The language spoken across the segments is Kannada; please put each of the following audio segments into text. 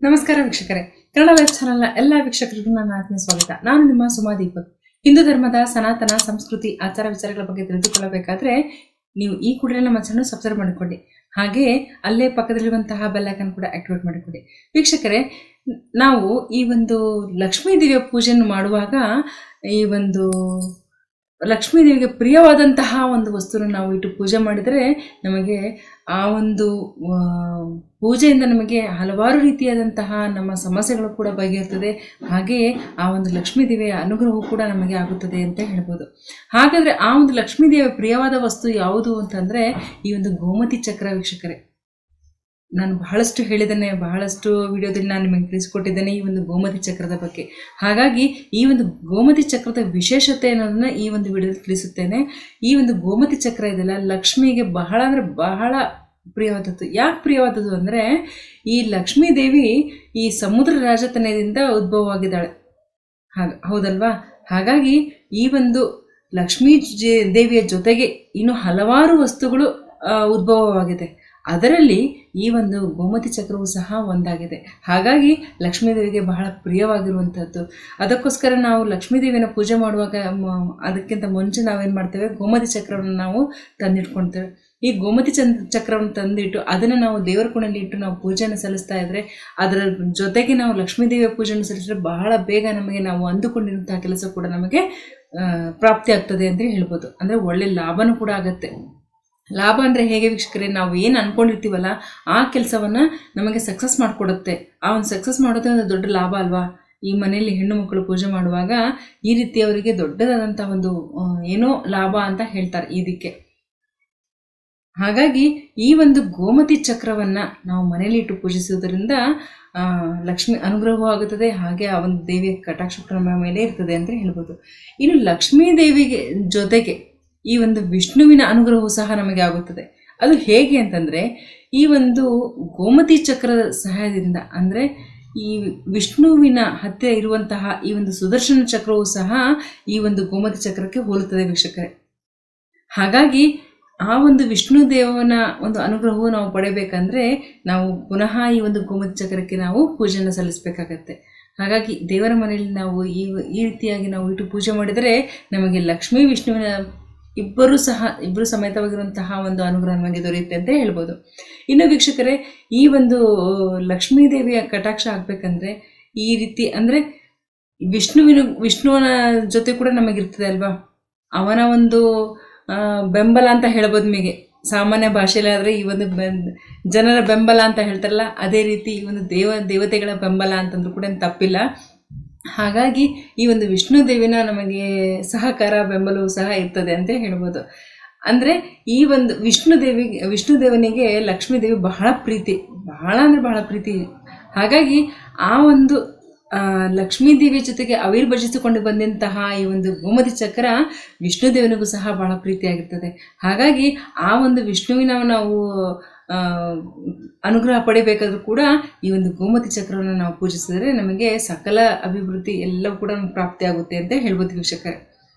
ನಮಸ್ಕಾರ ವೀಕ್ಷಕರೇ ಕನ್ನಡ ಲೈಫ್ ಚಾನೆಲ್ನ ಎಲ್ಲ ವೀಕ್ಷಕರಿಗೂ ನನ್ನ ಆತ್ಮೀಯ ಸ್ವಾಗತ ನಾನು ನಿಮ್ಮ ಸುಮಾ ದೀಪಕ್ ಹಿಂದೂ ಧರ್ಮದ ಸನಾತನ ಸಂಸ್ಕೃತಿ ಆಚಾರ ವಿಚಾರಗಳ ಬಗ್ಗೆ ತಿಳಿದುಕೊಳ್ಳಬೇಕಾದ್ರೆ ನೀವು ಈ ಕೂಡಲೇ ನಮ್ಮ ಚಾನಲ್ ಸಬ್ಸ್ಕ್ರೈಬ್ ಮಾಡಿಕೊಳ್ಳಿ ಹಾಗೆ ಅಲ್ಲೇ ಪಕ್ಕದಲ್ಲಿರುವಂತಹ ಬೆಲ್ಲೈಕನ್ ಕೂಡ ಆಕ್ಟಿವೇಟ್ ಮಾಡಿಕೊಳ್ಳಿ ವೀಕ್ಷಕರೇ ನಾವು ಈ ಒಂದು ಲಕ್ಷ್ಮೀ ದೇವಿಯ ಪೂಜೆಯನ್ನು ಮಾಡುವಾಗ ಈ ಒಂದು ಲಕ್ಷ್ಮೀ ದೇವಿಗೆ ಪ್ರಿಯವಾದಂತಹ ಒಂದು ವಸ್ತುನ ನಾವು ಇಟ್ಟು ಪೂಜೆ ಮಾಡಿದರೆ ನಮಗೆ ಆ ಒಂದು ಆ, ಪೂಜೆಯಿಂದ ನಮಗೆ ಹಲವಾರು ರೀತಿಯಾದಂತಹ ನಮ್ಮ ಸಮಸ್ಯೆಗಳು ಕೂಡ ಬಗೆಹರ್ತದೆ ಹಾಗೆಯೇ ಆ ಒಂದು ಲಕ್ಷ್ಮೀ ದೇವಿಯ ಅನುಗ್ರಹವು ಕೂಡ ನಮಗೆ ಆಗುತ್ತದೆ ಅಂತ ಹೇಳ್ಬೋದು ಹಾಗಾದರೆ ಆ ಒಂದು ಲಕ್ಷ್ಮೀ ದೇವಿಯ ಪ್ರಿಯವಾದ ವಸ್ತು ಯಾವುದು ಅಂತಂದರೆ ಈ ಒಂದು ಗೋಮತಿ ಚಕ್ರ ವೀಕ್ಷಕರೇ ನಾನು ಬಹಳಷ್ಟು ಹೇಳಿದ್ದೇನೆ ಬಹಳಷ್ಟು ವಿಡಿಯೋದಲ್ಲಿ ನಾನು ನಿಮಗೆ ತಿಳಿಸಿಕೊಟ್ಟಿದ್ದೇನೆ ಈ ಒಂದು ಗೋಮತಿ ಚಕ್ರದ ಬಗ್ಗೆ ಹಾಗಾಗಿ ಈ ಒಂದು ಗೋಮತಿ ಚಕ್ರದ ವಿಶೇಷತೆ ಅನ್ನೋದನ್ನ ಈ ಒಂದು ವಿಡಿಯೋದಲ್ಲಿ ತಿಳಿಸುತ್ತೇನೆ ಈ ಒಂದು ಗೋಮತಿ ಚಕ್ರ ಇದೆಲ್ಲ ಲಕ್ಷ್ಮಿಗೆ ಬಹಳ ಅಂದರೆ ಬಹಳ ಪ್ರಿಯವಾದದ್ದು ಯಾಕೆ ಪ್ರಿಯವಾದದ್ದು ಅಂದರೆ ಈ ಲಕ್ಷ್ಮೀ ದೇವಿ ಈ ಸಮುದ್ರ ರಾಜತನದಿಂದ ಉದ್ಭವವಾಗಿದ್ದಾಳೆ ಹಾಗ ಹೌದಲ್ವಾ ಹಾಗಾಗಿ ಈ ಒಂದು ಲಕ್ಷ್ಮೀ ಜೆ- ದೇವಿಯ ಜೊತೆಗೆ ಇನ್ನು ಹಲವಾರು ವಸ್ತುಗಳು ಆ, ಉದ್ಭವವಾಗಿದೆ ಅದರಲ್ಲಿ ಈ ಒಂದು ಗೋಮತಿ ಚಕ್ರವು ಸಹ ಒಂದಾಗಿದೆ ಹಾಗಾಗಿ ಲಕ್ಷ್ಮೀ ದೇವಿಗೆ ಬಹಳ ಪ್ರಿಯವಾಗಿರುವಂಥದ್ದು ಅದಕ್ಕೋಸ್ಕರ ನಾವು ಲಕ್ಷ್ಮೀ ದೇವಿನ ಪೂಜೆ ಮಾಡುವಾಗ ಮ- ಅದಕ್ಕಿಂತ ಮುಂಚೆ ನಾವೇನು ಮಾಡ್ತೇವೆ ಗೋಮತಿ ಚಕ್ರವನ್ನು ನಾವು ತಂದಿಟ್ಕೊಳ್ತೇವೆ ಈ ಗೋಮತಿ ಚಂದ್ ಚಕ್ರವನ್ನು ತಂದಿಟ್ಟು ಅದನ್ನು ನಾವು ದೇವರ ಕುಣಲ್ಲಿ ಇಟ್ಟು ನಾವು ಪೂಜೆಯನ್ನು ಸಲ್ಲಿಸ್ತಾ ಇದ್ರೆ ಅದರ ಜೊತೆಗೆ ನಾವು ಲಕ್ಷ್ಮೀ ದೇವಿಯ ಪೂಜೆಯನ್ನು ಸಲ್ಲಿಸಿದ್ರೆ ಬಹಳ ಬೇಗ ನಮಗೆ ನಾವು ಅಂದುಕೊಂಡಿರುವಂತಹ ಕೆಲಸ ಕೂಡ ನಮಗೆ ಆ, ಪ್ರಾಪ್ತಿ ಆಗ್ತದೆ ಅಂತ ಹೇಳ್ಬೋದು ಅಂದರೆ ಒಳ್ಳೆ ಲಾಭನೂ ಕೂಡ ಆಗುತ್ತೆ ಲಾಭ ಅಂದರೆ ಹೇಗೆ ವೀಕ್ಷಕರೇ ನಾವು ಏನು ಅನ್ಕೊಂಡಿರ್ತೀವಲ್ಲ ಆ ಕೆಲಸವನ್ನು ನಮಗೆ ಸಕ್ಸಸ್ ಮಾಡಿಕೊಡುತ್ತೆ ಆ ಒಂದು ಸಕ್ಸಸ್ ಮಾಡೋದೇ ಒಂದು ದೊಡ್ಡ ಲಾಭ ಅಲ್ವಾ ಈ ಮನೆಯಲ್ಲಿ ಹೆಣ್ಣು ಮಕ್ಕಳು ಪೂಜೆ ಮಾಡುವಾಗ ಈ ರೀತಿ ಅವರಿಗೆ ದೊಡ್ಡದಾದಂಥ ಒಂದು ಆ, ಏನೋ ಲಾಭ ಅಂತ ಹೇಳ್ತಾರೆ ಇದಕ್ಕೆ ಹಾಗಾಗಿ ಈ ಒಂದು ಗೋಮತಿ ಚಕ್ರವನ್ನ ನಾವು ಮನೆಯಲ್ಲಿ ಇಟ್ಟು ಪೂಜಿಸುವುದರಿಂದ ಆ, ಲಕ್ಷ್ಮಿ ಅನುಗ್ರಹವೂ ಆಗುತ್ತದೆ ಹಾಗೆ ಆ ಒಂದು ದೇವಿಯ ಕಟಾಕ್ಷ ಕೂಡ ನಮ್ಮ ಮೇಲೆ ಇರ್ತದೆ ಅಂತ ಹೇಳ್ಬೋದು ಇನ್ನು ಲಕ್ಷ್ಮೀ ದೇವಿಗೆ ಜೊತೆಗೆ ಈ ಒಂದು ವಿಷ್ಣುವಿನ ಅನುಗ್ರಹವೂ ಸಹ ನಮಗೆ ಆಗುತ್ತದೆ ಅದು ಹೇಗೆ ಅಂತಂದರೆ ಈ ಒಂದು ಗೋಮತಿ ಚಕ್ರದ ಸಹಾಯದಿಂದ ಅಂದರೆ ಈ ವಿಷ್ಣುವಿನ ಹತ್ತಿರ ಇರುವಂತಹ ಈ ಒಂದು ಸುದರ್ಶನ ಚಕ್ರವೂ ಸಹ ಈ ಒಂದು ಗೋಮತಿ ಚಕ್ರಕ್ಕೆ ಹೋಲುತ್ತದೆ ವೀಕ್ಷಕರೇ ಹಾಗಾಗಿ ಆ ಒಂದು ವಿಷ್ಣು ದೇವನ ಒಂದು ಅನುಗ್ರಹವು ನಾವು ಪಡೆಯಬೇಕಂದ್ರೆ ನಾವು ಪುನಃ ಈ ಒಂದು ಗೋಮತಿ ಚಕ್ರಕ್ಕೆ ನಾವು ಪೂಜೆಯನ್ನು ಸಲ್ಲಿಸಬೇಕಾಗತ್ತೆ ಹಾಗಾಗಿ ದೇವರ ಮನೆಯಲ್ಲಿ ನಾವು ಈ ಈ ರೀತಿಯಾಗಿ ನಾವು ಇಟ್ಟು ಪೂಜೆ ಮಾಡಿದರೆ ನಮಗೆ ಲಕ್ಷ್ಮೀ ವಿಷ್ಣುವಿನ ಇಬ್ಬರೂ ಸಹ ಇಬ್ಬರು ಸಮೇತವಾಗಿರುವಂತಹ ಒಂದು ಅನುಗ್ರಹ ನಮಗೆ ದೊರೆಯುತ್ತೆ ಅಂತ ಹೇಳ್ಬೋದು ಇನ್ನು ವೀಕ್ಷಕರೇ ಈ ಒಂದು ಲಕ್ಷ್ಮೀ ದೇವಿಯ ಕಟಾಕ್ಷ ಆಗಬೇಕಂದ್ರೆ ಈ ರೀತಿ ಅಂದರೆ ವಿಷ್ಣುವಿನ ವಿಷ್ಣುವನ ಜೊತೆ ಕೂಡ ನಮಗಿರ್ತದೆ ಅಲ್ವಾ ಅವನ ಒಂದು ಆ, ಬೆಂಬಲ ಅಂತ ಹೇಳ್ಬೋದು ನಿಮಗೆ ಸಾಮಾನ್ಯ ಭಾಷೆಯಲ್ಲಿ ಆದರೆ ಈ ಒಂದು ಬೆನ್- ಜನರ ಬೆಂಬಲ ಅಂತ ಹೇಳ್ತಾರಲ್ಲ ಅದೇ ರೀತಿ ಈ ಒಂದು ದೇವ ದೇವತೆಗಳ ಬೆಂಬಲ ಅಂತಂದ್ರೂ ಕೂಡ ಏನ್ ತಪ್ಪಿಲ್ಲ ಹಾಗಾಗಿ ಈ ಒಂದು ವಿಷ್ಣು ದೇವಿನ ನಮಗೆ ಸಹಕಾರ ಬೆಂಬಲವೂ ಸಹ ಇರ್ತದೆ ಅಂತ ಹೇಳ್ಬೋದು ಅಂದರೆ ಈ ಒಂದು ವಿಷ್ಣು ದೇವಿಗೆ ವಿಷ್ಣು ದೇವನಿಗೆ ಲಕ್ಷ್ಮೀ ದೇವಿ ಬಹಳ ಪ್ರೀತಿ ಬಹಳ ಅಂದರೆ ಬಹಳ ಪ್ರೀತಿ ಹಾಗಾಗಿ ಆ ಒಂದು ಆ, ಲಕ್ಷ್ಮೀ ದೇವಿಯ ಜೊತೆಗೆ ಅವಿರ್ಭಜಿಸಿಕೊಂಡು ಬಂದಂತಹ ಈ ಒಂದು ಗೋಮತಿ ಚಕ್ರ ವಿಷ್ಣು ದೇವನಿಗೂ ಸಹ ಬಹಳ ಪ್ರೀತಿಯಾಗಿರ್ತದೆ ಹಾಗಾಗಿ ಆ ಒಂದು ವಿಷ್ಣುವಿನ ನಾವು ಆ, ಅನುಗ್ರಹ ಪಡಿಬೇಕಾದ್ರೂ ಕೂಡ ಈ ಒಂದು ಗೋಮತಿ ಚಕ್ರವನ್ನು ನಾವು ಪೂಜಿಸಿದರೆ ನಮಗೆ ಸಕಲ ಅಭಿವೃದ್ಧಿ ಎಲ್ಲವೂ ಕೂಡ ನಮ್ಗೆ ಪ್ರಾಪ್ತಿಯಾಗುತ್ತೆ ಅಂತ ಹೇಳ್ಬೋದು ವೀಕ್ಷಕರೇ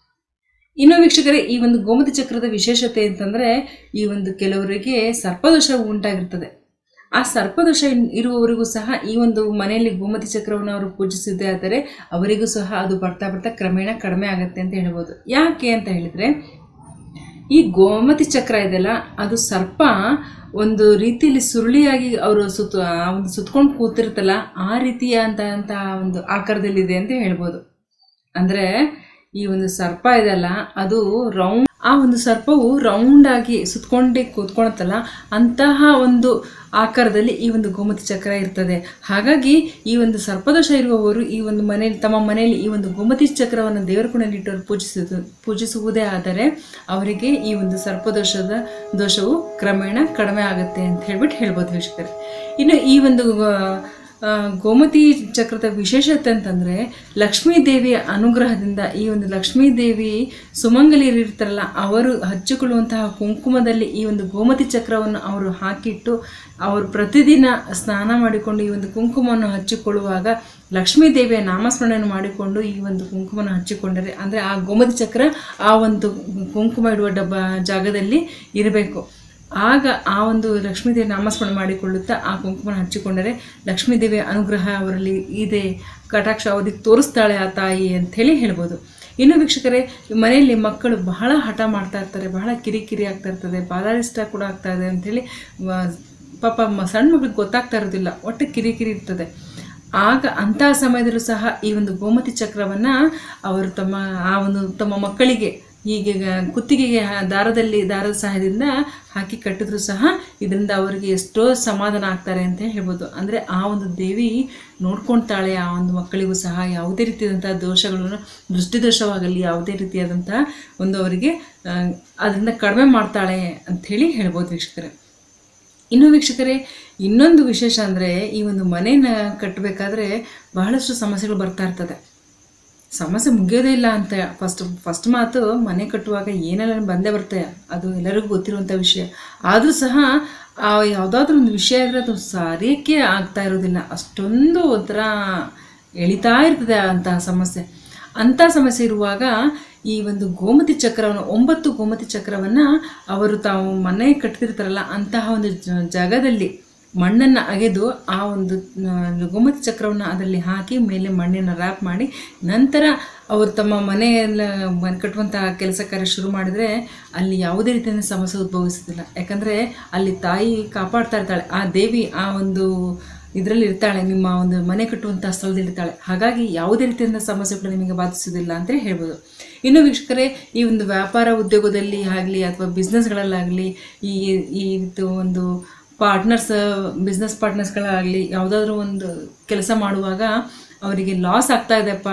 ಇನ್ನು ವೀಕ್ಷಕರೇ ಈ ಒಂದು ಗೋಮತಿ ಚಕ್ರದ ವಿಶೇಷತೆ ಅಂತಂದರೆ ಈ ಒಂದು ಕೆಲವರಿಗೆ ಸರ್ಪದೋಷ ಉಂಟಾಗಿರ್ತದೆ ಆ ಸರ್ಪದೋಷ ಇನ್- ಇರುವವರಿಗೂ ಸಹ ಈ ಒಂದು ಮನೆಯಲ್ಲಿ ಗೋಮತಿ ಚಕ್ರವನ್ನು ಅವರು ಪೂಜಿಸಿದ್ದೇ ಆದರೆ ಅವರಿಗೂ ಸಹ ಅದು ಬರ್ತಾ ಬರ್ತಾ ಕ್ರಮೇಣ ಕಡಿಮೆ ಆಗುತ್ತೆ ಅಂತ ಹೇಳ್ಬೋದು ಯಾಕೆ ಅಂತ ಹೇಳಿದರೆ ಈ ಗೋಮತಿ ಚಕ್ರ ಇದೆಯಲ್ಲ ಅದು ಸರ್ಪ ಒಂದು ರೀತಿಯಲ್ಲಿ ಸುರುಳಿಯಾಗಿ ಅವರು ಸುತ್ತ ಆ ಒಂದು ಸುತ್ಕೊಂಡು ಕೂತಿರ್ತಲ್ಲ ಆ ರೀತಿಯ ಅಂತ ಅಂತ ಒಂದು ಆಕಾರದಲ್ಲಿದೆ ಅಂತ ಹೇಳ್ಬೋದು ಅಂದರೆ ಈ ಒಂದು ಸರ್ಪ ಇದೆಲ್ಲ ಅದು ರೌಂಡ್ ಆ ಒಂದು ಸರ್ಪವು ರೌಂಡ್ ಆಗಿ ಸುತ್ಕೊಂಡೇ ಕೂತ್ಕೊಳತ್ತಲ್ಲ ಅಂತಹ ಒಂದು ಆಕಾರದಲ್ಲಿ ಈ ಒಂದು ಗೋಮತಿ ಚಕ್ರ ಇರ್ತದೆ ಹಾಗಾಗಿ ಈ ಒಂದು ಸರ್ಪದೋಷ ಇರುವವರು ಈ ಒಂದು ಮನೆಯಲ್ಲಿ ತಮ್ಮ ಮನೆಯಲ್ಲಿ ಈ ಒಂದು ಗೋಮತಿ ಚಕ್ರವನ್ನು ದೇವರ ಕುಣಲ್ಲಿ ಇಟ್ಟವರು ಪೂಜಿಸುವುದು ಪೂಜಿಸುವುದೇ ಆದರೆ ಅವರಿಗೆ ಈ ಒಂದು ಸರ್ಪದೋಷದ ದೋಷವು ಕ್ರಮೇಣ ಕಡಿಮೆ ಆಗುತ್ತೆ ಅಂತ ಹೇಳ್ಬಿಟ್ಟು ಹೇಳ್ಬೋದು ವೀಕ್ಷಕರೇ ಇನ್ನು ಈ ಒಂದು ಆ, ಆ, ಗೋಮತಿ ಚಕ್ರದ ವಿಶೇಷತೆ ಅಂತಂದರೆ ಲಕ್ಷ್ಮೀ ದೇವಿಯ ಅನುಗ್ರಹದಿಂದ ಈ ಒಂದು ಲಕ್ಷ್ಮೀ ದೇವಿ ಸುಮಂಗಲಿಯರಿರ್ತಾರಲ್ಲ ಅವರು ಹಚ್ಚಿಕೊಳ್ಳುವಂತಹ ಕುಂಕುಮದಲ್ಲಿ ಈ ಒಂದು ಗೋಮತಿ ಚಕ್ರವನ್ನು ಅವರು ಹಾಕಿಟ್ಟು ಅವರು ಪ್ರತಿದಿನ ಸ್ನಾನ ಮಾಡಿಕೊಂಡು ಈ ಒಂದು ಕುಂಕುಮವನ್ನು ಹಚ್ಚಿಕೊಳ್ಳುವಾಗ ಲಕ್ಷ್ಮೀ ದೇವಿಯ ನಾಮಸ್ಮರಣೆಯನ್ನು ಮಾಡಿಕೊಂಡು ಈ ಒಂದು ಕುಂಕುಮನ ಹಚ್ಚಿಕೊಂಡರೆ ಅಂದರೆ ಆ ಗೋಮತಿ ಚಕ್ರ ಆ ಒಂದು ಕುಂಕುಮ ಇಡುವ ಡಬ್ಬ ಜಾಗದಲ್ಲಿ ಇರಬೇಕು ಆಗ ಆ ಒಂದು ಲಕ್ಷ್ಮೀದೇವಿ ನಾಮಸ್ಮರಣೆ ಮಾಡಿಕೊಳ್ಳುತ್ತಾ ಆ ಕುಂಕುಮನ ಹಚ್ಚಿಕೊಂಡರೆ ಲಕ್ಷ್ಮೀದೇವಿಯ ಅನುಗ್ರಹ ಅವರಲ್ಲಿ ಇದೆ ಕಟಾಕ್ಷ ಅವಧಿಗೆ ತೋರಿಸ್ತಾಳೆ ಆ ತಾಯಿ ಅಂಥೇಳಿ ಹೇಳ್ಬೋದು ಇನ್ನು ವೀಕ್ಷಕರೇ ಮನೆಯಲ್ಲಿ ಮಕ್ಕಳು ಬಹಳ ಹಠ ಮಾಡ್ತಾ ಇರ್ತಾರೆ ಬಹಳ ಕಿರಿಕಿರಿ ಆಗ್ತಾ ಇರ್ತದೆ ಬಾಲಾರಿಷ್ಟ ಕೂಡ ಆಗ್ತಾ ಇದೆ ಅಂಥೇಳಿ ವ- ಪಾಪ ಮ- ಸಣ್ಣ ಮಗಳಿಗೆ ಗೊತ್ತಾಗ್ತಾ ಇರೋದಿಲ್ಲ ಒಟ್ಟು ಕಿರಿಕಿರಿ ಇರ್ತದೆ ಆಗ ಅಂತಹ ಸಮಯದಲ್ಲೂ ಸಹ ಈ ಒಂದು ಗೋಮತಿ ಚಕ್ರವನ್ನು ಅವರು ತಮ್ಮ ಆ ಒಂದು ತಮ್ಮ ಮಕ್ಕಳಿಗೆ ಹೀಗೆ ಗ- ಕುತ್ತಿಗೆಗೆ ಹ- ದಾರದಲ್ಲಿ ದಾರದ ಸಹಾಯದಿಂದ ಹಾಕಿ ಕಟ್ಟಿದ್ರು ಸಹ ಇದರಿಂದ ಅವರಿಗೆ ಎಷ್ಟೋ ಸಮಾಧಾನ ಆಗ್ತಾರೆ ಅಂತ ಹೇಳ್ಬೋದು ಅಂದರೆ ಆ ಒಂದು ದೇವಿ ನೋಡ್ಕೊಳ್ತಾಳೆ ಆ ಒಂದು ಮಕ್ಕಳಿಗೂ ಸಹ ಯಾವುದೇ ರೀತಿಯಾದಂಥ ದೋಷಗಳನ್ನು ದೃಷ್ಟಿದೋಷವಾಗಲಿ ಯಾವುದೇ ರೀತಿಯಾದಂಥ ಒಂದು ಅವರಿಗೆ ಆ, ಅದರಿಂದ ಕಡಿಮೆ ಮಾಡ್ತಾಳೆ ಅಂಥೇಳಿ ಹೇಳ್ಬೋದು ವೀಕ್ಷಕರೇ ಇನ್ನು ವೀಕ್ಷಕರೇ ಇನ್ನೊಂದು ವಿಶೇಷ ಅಂದರೆ ಈ ಒಂದು ಮನೇನ ಕಟ್ಟಬೇಕಾದ್ರೆ ಬಹಳಷ್ಟು ಸಮಸ್ಯೆಗಳು ಬರ್ತಾ ಇರ್ತದೆ ಸಮಸ್ಯೆ ಮುಗಿಯೋದೇ ಇಲ್ಲ ಅಂತ ಫಸ್ಟ್ ಫಸ್ಟ್ ಮಾತು ಮನೆ ಕಟ್ಟುವಾಗ ಏನೆಲ್ಲ ಬಂದೇ ಬರುತ್ತೆ ಅದು ಎಲ್ಲರಿಗೂ ಗೊತ್ತಿರುವಂಥ ವಿಷಯ ಆದರೂ ಸಹ ಆ ಯಾವುದಾದ್ರೂ ಒಂದು ವಿಷಯ ಇದ್ರೆ ಅದು ಸರಿಯಕ್ಕೆ ಆಗ್ತಾ ಇರೋದಿಲ್ಲ ಅಷ್ಟೊಂದು ಒಂಥರ ಎಳಿತಾ ಇರ್ತದೆ ಅಂತಹ ಸಮಸ್ಯೆ ಅಂಥ ಸಮಸ್ಯೆ ಇರುವಾಗ ಈ ಒಂದು ಗೋಮತಿ ಚಕ್ರವನ್ನು ಒಂಬತ್ತು ಗೋಮತಿ ಚಕ್ರವನ್ನು ಅವರು ತಾವು ಮನೆ ಕಟ್ತಿರ್ತಾರಲ್ಲ ಅಂತಹ ಒಂದು ಜ- ಜಾಗದಲ್ಲಿ ಮಣ್ಣನ್ನು ಅಗೆದು ಆ ಒಂದು ಆ, ಗೋಮತಿ ಚಕ್ರವನ್ನು ಅದರಲ್ಲಿ ಹಾಕಿ ಮೇಲೆ ಮಣ್ಣಿನ ರ್ಯಾಪ್ ಮಾಡಿ ನಂತರ ಅವರು ತಮ್ಮ ಮನೆಯೆಲ್ಲ ಮನೆ ಕಟ್ಟುವಂತಹ ಕೆಲಸ ಕಾರ್ಯ ಶುರು ಮಾಡಿದರೆ ಅಲ್ಲಿ ಯಾವುದೇ ರೀತಿಯ ಸಮಸ್ಯೆ ಉದ್ಭವಿಸೋದಿಲ್ಲ ಯಾಕಂದರೆ ಅಲ್ಲಿ ತಾಯಿ ಕಾಪಾಡ್ತಾ ಇರ್ತಾಳೆ ಆ ದೇವಿ ಆ ಒಂದು ಇದರಲ್ಲಿ ಇರ್ತಾಳೆ ನಿಮ್ಮ ಒಂದು ಮನೆ ಕಟ್ಟುವಂತಹ ಸ್ಥಳದಲ್ಲಿ ಇರ್ತಾಳೆ ಹಾಗಾಗಿ ಯಾವುದೇ ರೀತಿಯಿಂದ ಸಮಸ್ಯೆಗಳು ನಿಮಗೆ ಬಾಧಿಸೋದಿಲ್ಲ ಅಂತ ಹೇಳ್ಬೋದು ಇನ್ನು ವೀಕ್ಷಕರೇ ಈ ಒಂದು ವ್ಯಾಪಾರ ಉದ್ಯೋಗದಲ್ಲಿ ಆಗಲಿ ಅಥವಾ ಬಿಸ್ನೆಸ್ಗಳಲ್ಲಾಗಲಿ ಈ ಈ ಇದು ಒಂದು ಪಾರ್ಟ್ನರ್ಸ್ ಬಿಸ್ನೆಸ್ ಪಾರ್ಟ್ನರ್ಸ್ಗಳಾಗಲಿ ಯಾವುದಾದ್ರೂ ಒಂದು ಕೆಲಸ ಮಾಡುವಾಗ ಅವರಿಗೆ ಲಾಸ್ ಆಗ್ತಾ ಇದೆಪ್ಪ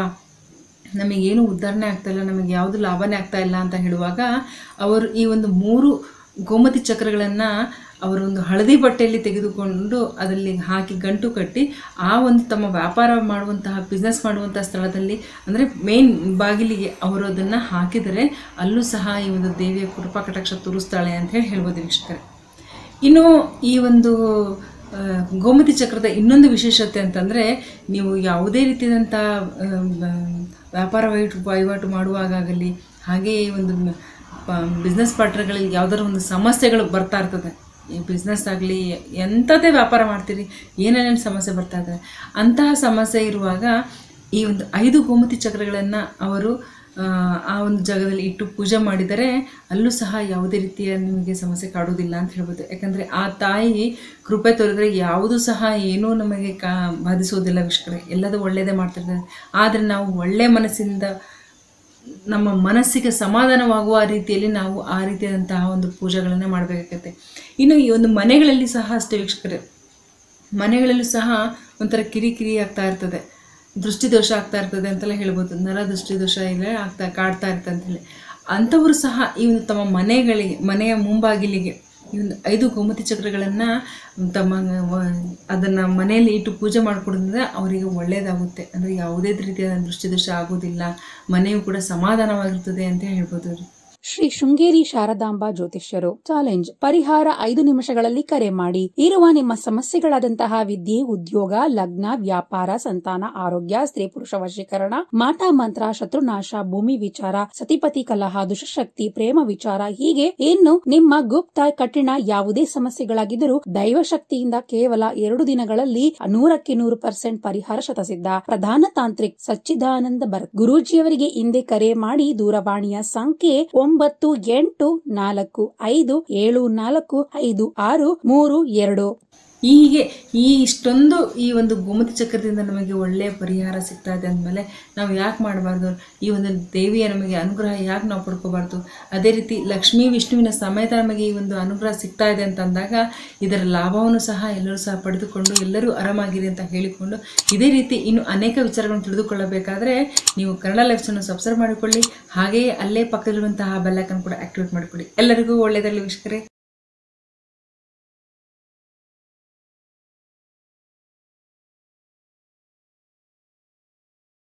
ನಮಗೇನು ಉದ್ಧಾರಣೆ ಆಗ್ತಾ ಇಲ್ಲ ನಮಗೆ ಯಾವುದು ಲಾಭನೇ ಆಗ್ತಾ ಇಲ್ಲ ಅಂತ ಹೇಳುವಾಗ ಅವರು ಈ ಒಂದು ಮೂರು ಗೋಮತಿ ಚಕ್ರಗಳನ್ನು ಅವರು ಒಂದು ಹಳದಿ ಬಟ್ಟೆಯಲ್ಲಿ ತೆಗೆದುಕೊಂಡು ಅದರಲ್ಲಿ ಹಾಕಿ ಗಂಟು ಕಟ್ಟಿ ಆ ಒಂದು ತಮ್ಮ ವ್ಯಾಪಾರ ಮಾಡುವಂತಹ ಬಿಸ್ನೆಸ್ ಮಾಡುವಂತಹ ಸ್ಥಳದಲ್ಲಿ ಅಂದರೆ ಮೇನ್ ಬಾಗಿಲಿಗೆ ಅವರು ಅದನ್ನು ಹಾಕಿದರೆ ಅಲ್ಲೂ ಸಹ ಈ ಒಂದು ದೇವಿಯ ಕೃಪಾ ಕಟಾಕ್ಷ ತೋರಿಸ್ತಾಳೆ ಅಂತ ಹೇಳಿ ಹೇಳ್ಬೋದು ವೀಕ್ಷಕರೇ ಇನ್ನು ಈ ಒಂದು ಆ, ಗೋಮತಿ ಚಕ್ರದ ಇನ್ನೊಂದು ವಿಶೇಷತೆ ಅಂತಂದರೆ ನೀವು ಯಾವುದೇ ರೀತಿಯಾದಂಥ ವ್ಯಾಪಾರ ವಹಿವಾಟು ವಹಿವಾಟು ಮಾಡುವಾಗಲಿ ಹಾಗೆಯೇ ಒಂದು ಬಿಸ್ನೆಸ್ ಪಾರ್ಟ್ನರ್ಗಳಲ್ಲಿ ಯಾವುದಾದ್ರು ಒಂದು ಸಮಸ್ಯೆಗಳು ಬರ್ತಾ ಇರ್ತದೆ ಈ ಬಿಸ್ನೆಸ್ ಆಗಲಿ ಎಂಥದ್ದೇ ವ್ಯಾಪಾರ ಮಾಡ್ತೀರಿ ಏನೇನೇನು ಸಮಸ್ಯೆ ಬರ್ತಾ ಇದೆ ಅಂತಹ ಸಮಸ್ಯೆ ಇರುವಾಗ ಈ ಒಂದು ಐದು ಗೋಮತಿ ಚಕ್ರಗಳನ್ನು ಅವರು ಆ, ಆ ಒಂದು ಜಾಗದಲ್ಲಿ ಇಟ್ಟು ಪೂಜೆ ಮಾಡಿದರೆ ಅಲ್ಲೂ ಸಹ ಯಾವುದೇ ರೀತಿಯ ನಿಮಗೆ ಸಮಸ್ಯೆ ಕಾಡುವುದಿಲ್ಲ ಅಂತ ಹೇಳ್ಬೋದು ಯಾಕಂದರೆ ಆ ತಾಯಿ ಕೃಪೆ ತೋರಿದ್ರೆ ಯಾವುದೂ ಸಹ ಏನೂ ನಮಗೆ ಕಾ ಬಾಧಿಸೋದಿಲ್ಲ ವೀಕ್ಷಕರೇ ಎಲ್ಲದೂ ಒಳ್ಳೆಯದೇ ಮಾಡ್ತಿರ್ತಾರೆ ಆದರೆ ನಾವು ಒಳ್ಳೆಯ ಮನಸ್ಸಿಂದ ನಮ್ಮ ಮನಸ್ಸಿಗೆ ಸಮಾಧಾನವಾಗುವ ರೀತಿಯಲ್ಲಿ ನಾವು ಆ ರೀತಿಯಾದಂತಹ ಒಂದು ಪೂಜೆಗಳನ್ನು ಮಾಡಬೇಕಾಗತ್ತೆ ಇನ್ನು ಈ ಒಂದು ಮನೆಗಳಲ್ಲಿ ಸಹ ಅಷ್ಟೇ ವೀಕ್ಷಕರೇ ಮನೆಗಳಲ್ಲೂ ಸಹ ಒಂಥರ ಕಿರಿಕಿರಿ ಆಗ್ತಾ ಇರ್ತದೆ ದೃಷ್ಟಿದೋಷ ಆಗ್ತಾ ಇರ್ತದೆ ಅಂತೆಲ್ಲ ಹೇಳ್ಬೋದು ನರ ದೃಷ್ಟಿದೋಷ ಇಲ್ಲ ಆಗ್ತಾ ಕಾಡ್ತಾ ಇರ್ತದೆ ಅಂತೇಳಿ ಅಂಥವರು ಸಹ ಈ ಒಂದು ತಮ್ಮ ಮನೆಗಳಿಗೆ ಮನೆಯ ಮುಂಬಾಗಿಲಿಗೆ ಈ ಒಂದು ಐದು ಗೋಮತಿ ಚಕ್ರಗಳನ್ನು ತಮ್ಮ ಅದನ್ನು ಮನೆಯಲ್ಲಿ ಇಟ್ಟು ಪೂಜೆ ಮಾಡಿಕೊಡೋದ್ರಿಂದ ಅವರಿಗೆ ಒಳ್ಳೆಯದಾಗುತ್ತೆ ಅಂದರೆ ಯಾವುದೇ ರೀತಿಯಾದ ದೃಷ್ಟಿದೋಷ ಆಗೋದಿಲ್ಲ ಮನೆಯು ಕೂಡ ಸಮಾಧಾನವಾಗಿರ್ತದೆ ಅಂತ ಹೇಳ್ಬೋದು ರೀ ಶ್ರೀ ಶೃಂಗೇರಿ ಶಾರದಾಂಬಾ ಜ್ಯೋತಿಷ್ಯರು ಚಾಲೆಂಜ್ ಪರಿಹಾರ ಐದು ನಿಮಿಷಗಳಲ್ಲಿ ಕರೆ ಮಾಡಿ ಇರುವ ನಿಮ್ಮ ಸಮಸ್ಯೆಗಳಾದಂತಹ ವಿದ್ಯೆ ಉದ್ಯೋಗ ಲಗ್ನ ವ್ಯಾಪಾರ ಸಂತಾನ ಆರೋಗ್ಯ ಸ್ತ್ರೀ ಪುರುಷ ವಶೀಕರಣ ಮಾಟ ಮಂತ್ರ ಶತ್ರುನಾಶ ಭೂಮಿ ವಿಚಾರ ಸತಿಪತಿ ಕಲಹ ದುಷ್ಟಶಕ್ತಿ ಪ್ರೇಮ ವಿಚಾರ ಹೀಗೆ ಇನ್ನು ನಿಮ್ಮ ಗುಪ್ತ ಕಠಿಣ ಯಾವುದೇ ಸಮಸ್ಯೆಗಳಾಗಿದ್ದರೂ ದೈವ ಶಕ್ತಿಯಿಂದ ಕೇವಲ ಎರಡು ದಿನಗಳಲ್ಲಿ ನೂರಕ್ಕೆ ನೂರು ಪರ್ಸೆಂಟ್ ಪರಿಹಾರ ಶತಸಿದ್ಧ ಪ್ರಧಾನ ತಾಂತ್ರಿಕ್ ಸಚ್ಚಿದಾನಂದ ಭರತ್ ಗುರೂಜಿಯವರಿಗೆ ಹಿಂದೆ ಕರೆ ಮಾಡಿ ದೂರವಾಣಿಯ ಸಂಖ್ಯೆ ಒಂಬತ್ತು ಎಂಟು ನಾಲ್ಕು ಐದು ಏಳು ನಾಲ್ಕು ಐದು ಆರು ಮೂರು ಎರಡು ಹೀಗೆ ಈ ಇಷ್ಟೊಂದು ಈ ಒಂದು ಗೋಮತಿ ಚಕ್ರದಿಂದ ನಮಗೆ ಒಳ್ಳೆಯ ಪರಿಹಾರ ಸಿಗ್ತಾ ಇದೆ ಅಂದಮೇಲೆ ನಾವು ಯಾಕೆ ಮಾಡಬಾರ್ದು ಈ ಒಂದು ದೇವಿಯ ನಮಗೆ ಅನುಗ್ರಹ ಯಾಕೆ ನಾವು ಪಡ್ಕೋಬಾರ್ದು ಅದೇ ರೀತಿ ಲಕ್ಷ್ಮೀ ವಿಷ್ಣುವಿನ ಸಮೇತ ನಮಗೆ ಈ ಒಂದು ಅನುಗ್ರಹ ಸಿಗ್ತಾ ಇದೆ ಅಂತ ಅಂದಾಗ ಇದರ ಲಾಭವನ್ನು ಸಹ ಎಲ್ಲರೂ ಸಹ ಪಡೆದುಕೊಂಡು ಎಲ್ಲರೂ ಆರಾಮಾಗಿರಿ ಅಂತ ಹೇಳಿಕೊಂಡು ಇದೇ ರೀತಿ ಇನ್ನು ಅನೇಕ ವಿಚಾರಗಳನ್ನು ತಿಳಿದುಕೊಳ್ಳಬೇಕಾದ್ರೆ ನೀವು ಕನ್ನಡ ಲೈಫ್ಸನ್ನು ಸಬ್ಸ್ಕ್ರೈಬ್ ಮಾಡಿಕೊಳ್ಳಿ ಹಾಗೆಯೇ ಅಲ್ಲೇ ಪಕ್ಕದಲ್ಲಿರುವಂತಹ ಬೆಲ್ಲೈಕನ್ ಕೂಡ ಆಕ್ಟಿವೇಟ್ ಮಾಡಿಕೊಳ್ಳಿ ಎಲ್ಲರಿಗೂ ಒಳ್ಳೆಯದಲ್ಲಿ ವೀಕ್ಷಕರೇ